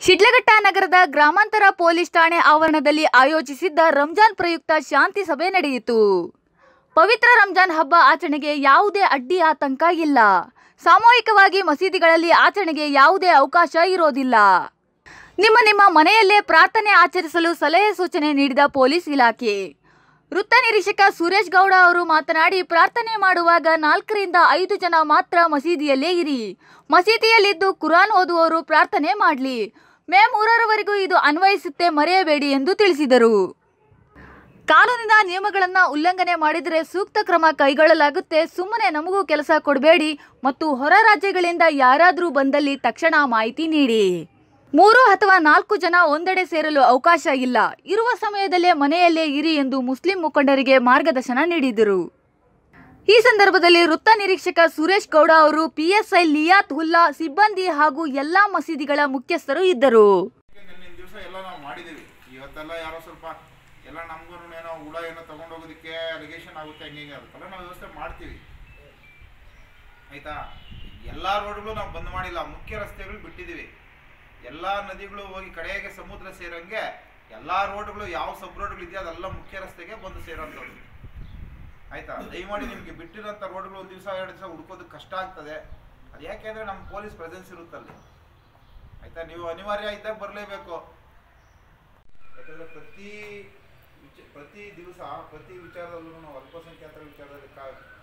ಶಿಡ್ಲಘಟ್ಟ ನಗರದ ಗ್ರಾಮಾಂತರ ಪೊಲೀಸ್ ಠಾಣೆ ಆವರಣದಲ್ಲಿ ಆಯೋಜಿಸಿದ್ದ ರಂಜಾನ್ ಪ್ರಯುಕ್ತ ಶಾಂತಿ ಸಭೆ ನಡೆಯಿತು ಪವಿತ್ರ ರಂಜಾನ್ ಹಬ್ಬ ಆಚರಣೆಗೆ ಯಾವುದೇ ಅಡ್ಡಿ ಆತಂಕ ಇಲ್ಲ ಸಾಮೂಹಿಕವಾಗಿ ಮಸೀದಿಗಳಲ್ಲಿ ಆಚರಣೆಗೆ ಯಾವುದೇ ಅವಕಾಶ ಇರೋದಿಲ್ಲ ನಿಮ್ಮ ನಿಮ್ಮ ಮನೆಯಲ್ಲೇ ಪ್ರಾರ್ಥನೆ ಆಚರಿಸಲು ಸಲಹೆ ಸೂಚನೆ ನೀಡಿದ ಪೊಲೀಸ್ ಇಲಾಖೆ ವೃತ್ತ ನಿರೀಕ್ಷಕ ಸುರೇಶ್ ಗೌಡ ಅವರು ಮಾತನಾಡಿ ಪ್ರಾರ್ಥನೆ ಮಾಡುವಾಗ ನಾಲ್ಕರಿಂದ ಐದು ಜನ ಮಾತ್ರ ಮಸೀದಿಯಲ್ಲೇ ಇರಿ ಮಸೀದಿಯಲ್ಲಿದ್ದು ಕುರಾನ್ ಓದುವವರು ಪ್ರಾರ್ಥನೆ ಮಾಡಲಿ ಮೇ ಮೂರರವರೆಗೂ ಇದು ಅನ್ವಯಿಸುತ್ತೆ ಮರೆಯಬೇಡಿ ಎಂದು ತಿಳಿಸಿದರು ಕಾನೂನಿನ ನಿಯಮಗಳನ್ನು ಉಲ್ಲಂಘನೆ ಮಾಡಿದರೆ ಸೂಕ್ತ ಕ್ರಮ ಕೈಗೊಳ್ಳಲಾಗುತ್ತೆ ಸುಮ್ಮನೆ ನಮಗೂ ಕೆಲಸ ಕೊಡಬೇಡಿ ಮತ್ತು ಹೊರ ರಾಜ್ಯಗಳಿಂದ ಯಾರಾದರೂ ಬಂದಲ್ಲಿ ತಕ್ಷಣ ಮಾಹಿತಿ ನೀಡಿ ಮೂರು ಅಥವಾ ನಾಲ್ಕು ಜನ ಒಂದೆಡೆ ಸೇರಲು ಅವಕಾಶ ಇಲ್ಲ ಇರುವ ಸಮಯದಲ್ಲೇ ಮನೆಯಲ್ಲೇ ಇರಿ ಎಂದು ಮುಸ್ಲಿಂ ಮುಖಂಡರಿಗೆ ಮಾರ್ಗದರ್ಶನ ನೀಡಿದರು ಈ ಸಂದರ್ಭದಲ್ಲಿ ವೃತ್ತ ನಿರೀಕ್ಷಕ ಸುರೇಶ್ ಗೌಡ ಅವರು ಪಿಎಸ್ಐ ಲಿಯಾತ್ ಹುಲ್ಲಾ ಸಿಬ್ಬಂದಿ ಹಾಗೂ ಎಲ್ಲಾ ಮಸೀದಿಗಳ ಮುಖ್ಯಸ್ಥರು ಇದ್ದರು ನಿನ್ನಿನ ದಿವಸ ಎಲ್ಲ ನಾವು ಮಾಡಿದ್ದೀವಿ ಇವತ್ತೆಲ್ಲ ಯಾರೋ ಸ್ವಲ್ಪ ಎಲ್ಲ ನಮಗೂ ಏನೋ ಹುಳ ಏನೋ ತಗೊಂಡೋಗೋದಕ್ಕೆ ಅಲಿಗೇಷನ್ ಆಗುತ್ತೆ ಹಂಗೆ ಹಿಂಗೆ ಅದಕ್ಕೆಲ್ಲ ನಾವು ವ್ಯವಸ್ಥೆ ಮಾಡ್ತೀವಿ ಆಯ್ತಾ ಎಲ್ಲ ರೋಡ್ಗಳು ನಾವು ಬಂದ್ ಮಾಡಿಲ್ಲ ಮುಖ್ಯ ರಸ್ತೆಗಳು ಬಿಟ್ಟಿದ್ದೀವಿ ಎಲ್ಲ ನದಿಗಳು ಹೋಗಿ ಕಡೆಗೆ ಸಮುದ್ರ ಸೇರಂಗೆ ಎಲ್ಲ ರೋಡ್ಗಳು ಯಾವ ಸಬ್ ರೋಡ್ಗಳು ಇದೆಯೋ ಅದೆಲ್ಲ ಮುಖ್ಯ ರಸ್ತೆಗೆ ಬಂದು ಸೇರೋಂಥದ್ದು ಆಯ್ತಾ ದಯಮಾಡಿ ನಿಮಗೆ ಬಿಟ್ಟಿರೋಂಥ ರೋಡ್ಗಳು ಒಂದು ದಿವಸ ಎರಡು ದಿವಸ ಹುಡ್ಕೋದಕ್ಕೆ ಕಷ್ಟ ಆಗ್ತದೆ ಅದು ಯಾಕೆಂದ್ರೆ ನಮ್ಮ ಪೊಲೀಸ್ ಪ್ರೆಸೆನ್ಸ್ ಇರುತ್ತಲ್ಲಿ ಆಯ್ತಾ ನೀವು ಅನಿವಾರ್ಯ ಆಯ್ತಾ ಬರಲೇಬೇಕು ಯಾಕಂದ್ರೆ ಪ್ರತಿ ವಿಚ ಪ್ರತಿ ದಿವಸ ಪ್ರತಿ ವಿಚಾರದಲ್ಲೂ ನಾವು ಅಲ್ಪಸಂಖ್ಯಾತರ ವಿಚಾರದಲ್ಲಿ ಕಾ